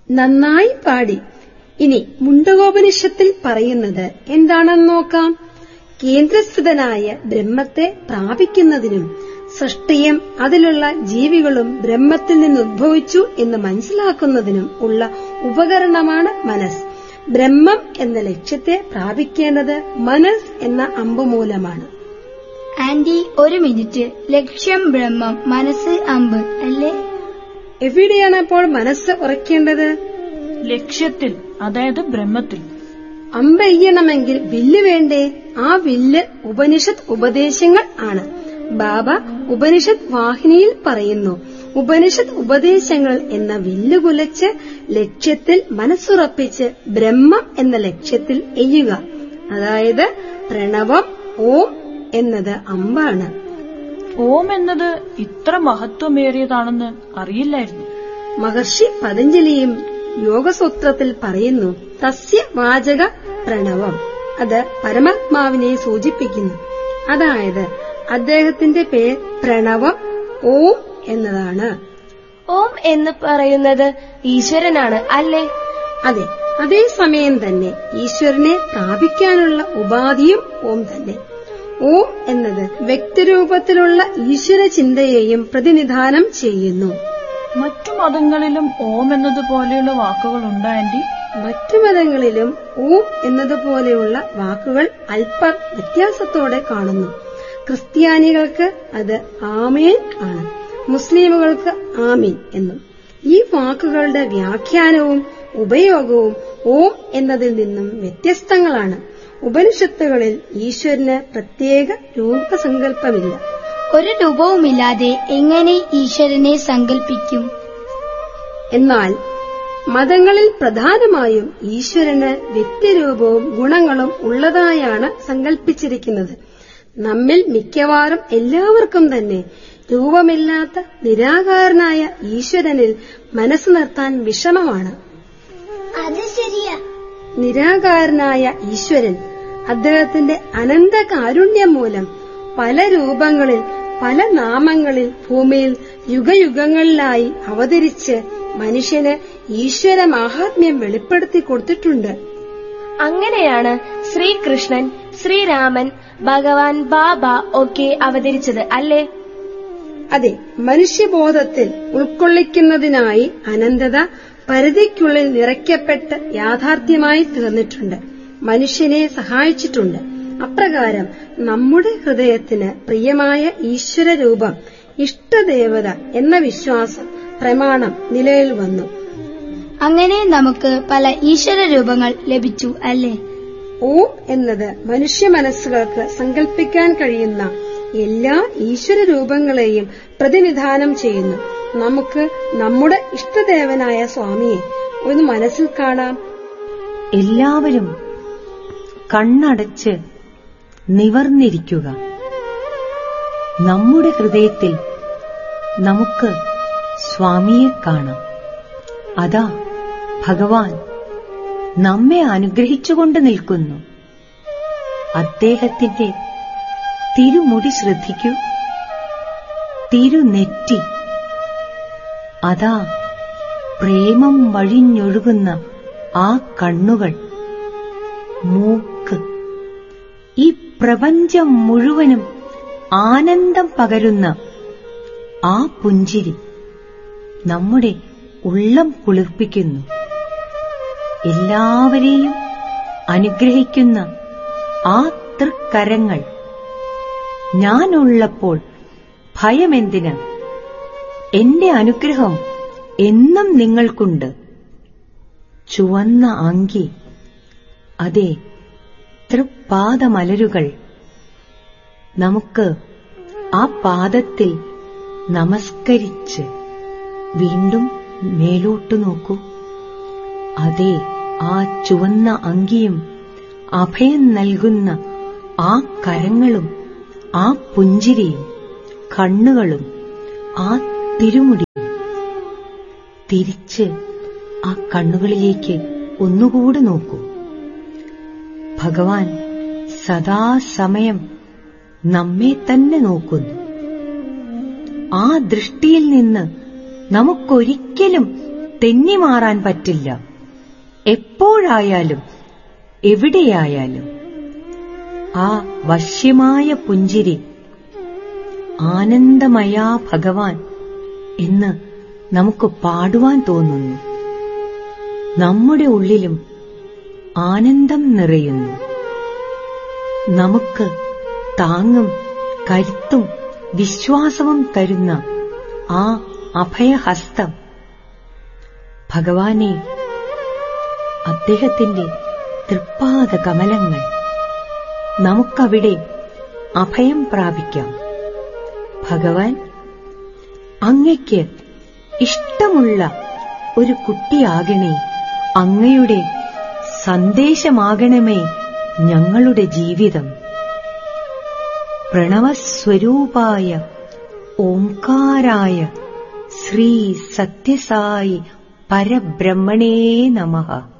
നന്നായി പാടി ഇനി മുണ്ടകോപനിഷത്തിൽ പറയുന്നത് എന്താണെന്ന് നോക്കാം കേന്ദ്രസ്ഥിതനായ ബ്രഹ്മത്തെ പ്രാപിക്കുന്നതിനും സൃഷ്ടിയും അതിലുള്ള ജീവികളും ബ്രഹ്മത്തിൽ നിന്ന് ഉദ്ഭവിച്ചു എന്ന് മനസ്സിലാക്കുന്നതിനും ഉള്ള ഉപകരണമാണ് മനസ്സ് ബ്രഹ്മം എന്ന ലക്ഷ്യത്തെ പ്രാപിക്കേണ്ടത് മനസ്സ് എന്ന അമ്പുമൂലമാണ് ആന്റി ഒരു മിനിറ്റ് ലക്ഷ്യം ബ്രഹ്മം മനസ്സ് അമ്പ് അല്ലേ എവിടെയാണ് അപ്പോൾ മനസ്സ് ഉറയ്ക്കേണ്ടത് ലക്ഷ്യത്തിൽ അതായത് ബ്രഹ്മത്തിൽ അമ്പെയ്യണമെങ്കിൽ വില്ല് വേണ്ടേ ആ വില്ല് ഉപനിഷത്ത് ഉപദേശങ്ങൾ ആണ് ബാബ ഉപനിഷത്ത് വാഹിനിയിൽ പറയുന്നു ഉപനിഷത്ത് ഉപദേശങ്ങൾ എന്ന വില്ല് കുലച്ച് ലക്ഷ്യത്തിൽ മനസ്സുറപ്പിച്ച് ബ്രഹ്മം എന്ന ലക്ഷ്യത്തിൽ എയ്യുക അതായത് പ്രണവം ഓം എന്നത് അമ്പാണ് ഓം എന്നത് ഇത്ര മഹത്വമേറിയതാണെന്ന് അറിയില്ലായിരുന്നു മഹർഷി പതഞ്ജലിയും യോഗസൂത്രത്തിൽ പറയുന്നു തസ്യ വാചക പ്രണവം അത് പരമാത്മാവിനെ സൂചിപ്പിക്കുന്നു അതായത് അദ്ദേഹത്തിന്റെ പേര് പ്രണവം ഓം എന്നതാണ് ഓം എന്ന് പറയുന്നത് ഈശ്വരനാണ് അല്ലേ അതെ അതേസമയം തന്നെ ഈശ്വരനെ പ്രാപിക്കാനുള്ള ഉപാധിയും ഓം തന്നെ ഓം എന്നത് വ്യക്തിരൂപത്തിലുള്ള ഈശ്വര ചിന്തയെയും പ്രതിനിധാനം ചെയ്യുന്നു മറ്റു മതങ്ങളിലും ഓം എന്നതുപോലെയുള്ള വാക്കുകൾ ഉണ്ടോ ആന്റി മറ്റു മതങ്ങളിലും ഓം എന്നതുപോലെയുള്ള വാക്കുകൾ അല്പ വ്യത്യാസത്തോടെ കാണുന്നു ക്രിസ്ത്യാനികൾക്ക് അത് ആമേൻ ആണ് മുസ്ലിമുകൾക്ക് ആമീൻ എന്നും ഈ വാക്കുകളുടെ വ്യാഖ്യാനവും ഉപയോഗവും ഓം എന്നതിൽ നിന്നും വ്യത്യസ്തങ്ങളാണ് ഉപനിഷത്തുകളിൽ ഈശ്വരന് പ്രത്യേക രൂപസങ്കല്പമില്ല ഒരു രൂപവുമില്ലാതെ എങ്ങനെ ഈശ്വരനെ സങ്കല്പിക്കും എന്നാൽ മതങ്ങളിൽ പ്രധാനമായും ഈശ്വരന് വ്യക്തിരൂപവും ഗുണങ്ങളും ഉള്ളതായാണ് സങ്കല്പിച്ചിരിക്കുന്നത് നമ്മിൽ മിക്കവാറും എല്ലാവർക്കും തന്നെ രൂപമില്ലാത്ത നിരാകാരനായ ഈശ്വരനിൽ മനസ്സ് നിർത്താൻ വിഷമമാണ് അത് ശരിയാ നിരാകാരനായ ഈശ്വരൻ അദ്ദേഹത്തിന്റെ അനന്ത കാരുണ്യം മൂലം പല രൂപങ്ങളിൽ പല നാമങ്ങളിൽ ഭൂമിയിൽ യുഗയുഗങ്ങളിലായി അവതരിച്ച് മനുഷ്യന് ഈശ്വര മാഹാത്മ്യം വെളിപ്പെടുത്തി കൊടുത്തിട്ടുണ്ട് അങ്ങനെയാണ് ശ്രീകൃഷ്ണൻ ശ്രീരാമൻ ഭഗവാൻ ബാബ ഒക്കെ അവതരിച്ചത് അല്ലേ അതെ മനുഷ്യബോധത്തിൽ ഉൾക്കൊള്ളിക്കുന്നതിനായി അനന്തത പരിധിക്കുള്ളിൽ നിറയ്ക്കപ്പെട്ട് യാഥാർത്ഥ്യമായി തീർന്നിട്ടുണ്ട് മനുഷ്യനെ സഹായിച്ചിട്ടുണ്ട് അപ്രകാരം നമ്മുടെ ഹൃദയത്തിന് പ്രിയമായ ഈശ്വര രൂപം ഇഷ്ടദേവത എന്ന വിശ്വാസം പ്രമാണം നിലയിൽ വന്നു അങ്ങനെ നമുക്ക് പല ഈശ്വര രൂപങ്ങൾ ലഭിച്ചു അല്ലേ ഓം എന്നത് മനുഷ്യ മനസ്സുകൾക്ക് സങ്കല്പിക്കാൻ കഴിയുന്ന എല്ലാ ഈശ്വര രൂപങ്ങളെയും പ്രതിനിധാനം ചെയ്യുന്നു നമുക്ക് നമ്മുടെ ഇഷ്ടദേവനായ സ്വാമിയെ ഒന്ന് മനസ്സിൽ കാണാം എല്ലാവരും കണ്ണടച്ച് നിവർന്നിരിക്കുക നമ്മുടെ ഹൃദയത്തിൽ നമുക്ക് സ്വാമിയെ കാണാം അതാ ഭഗവാൻ നമ്മെ അനുഗ്രഹിച്ചുകൊണ്ട് നിൽക്കുന്നു അദ്ദേഹത്തിന്റെ തിരുമുടി ശ്രദ്ധിക്കൂ തിരുനെറ്റി അതാ പ്രേമം വഴിഞ്ഞൊഴുകുന്ന ആ കണ്ണുകൾ മൂക്ക് ഈ പ്രപഞ്ചം മുഴുവനും ആനന്ദം പകരുന്ന ആ പുഞ്ചിരി നമ്മുടെ ഉള്ളം കുളിർപ്പിക്കുന്നു എല്ലാവരെയും അനുഗ്രഹിക്കുന്ന ആ തൃക്കരങ്ങൾ ഞാനുള്ളപ്പോൾ ഭയമെന്തിന് എന്റെ അനുഗ്രഹം എന്നും നിങ്ങൾക്കുണ്ട് ചുവന്ന അങ്കി അതെ തൃപ്പാദമലരുകൾ നമുക്ക് ആ പാദത്തിൽ നമസ്കരിച്ച് വീണ്ടും മേലോട്ടു നോക്കൂ അതെ ആ ചുവന്ന അങ്കിയും അഭയം നൽകുന്ന ആ കരങ്ങളും ആ പുഞ്ചിരിയും കണ്ണുകളും ആ തിരുമുടിയും തിരിച്ച് ആ കണ്ണുകളിലേക്ക് ഒന്നുകൂടി നോക്കൂ ഭഗവാൻ സദാസമയം നമ്മെ തന്നെ നോക്കുന്നു ആ ദൃഷ്ടിയിൽ നിന്ന് നമുക്കൊരിക്കലും തെന്നിമാറാൻ പറ്റില്ല എപ്പോഴായാലും എവിടെയായാലും ആ വശ്യമായ പുഞ്ചിരി ആനന്ദമയാ ഭഗവാൻ എന്ന് നമുക്ക് പാടുവാൻ തോന്നുന്നു നമ്മുടെ ഉള്ളിലും ആനന്ദം നിറയുന്നു നമുക്ക് താങ്ങും കരുത്തും വിശ്വാസവും തരുന്ന ആ അഭയഹസ്തം ഭഗവാനെ അദ്ദേഹത്തിന്റെ തൃപ്പാദ കമലങ്ങൾ നമുക്കവിടെ അഭയം പ്രാപിക്കാം ഭഗവാൻ അങ്ങയ്ക്ക് ഇഷ്ടമുള്ള ഒരു കുട്ടിയാകണേ അങ്ങയുടെ സന്ദേശമാകണമേ ഞങ്ങളുടെ ജീവിതം പ്രണവസ്വരൂപായ ഓംകാരായ ശ്രീ സത്യസായി പരബ്രഹ്മണേ നമഃ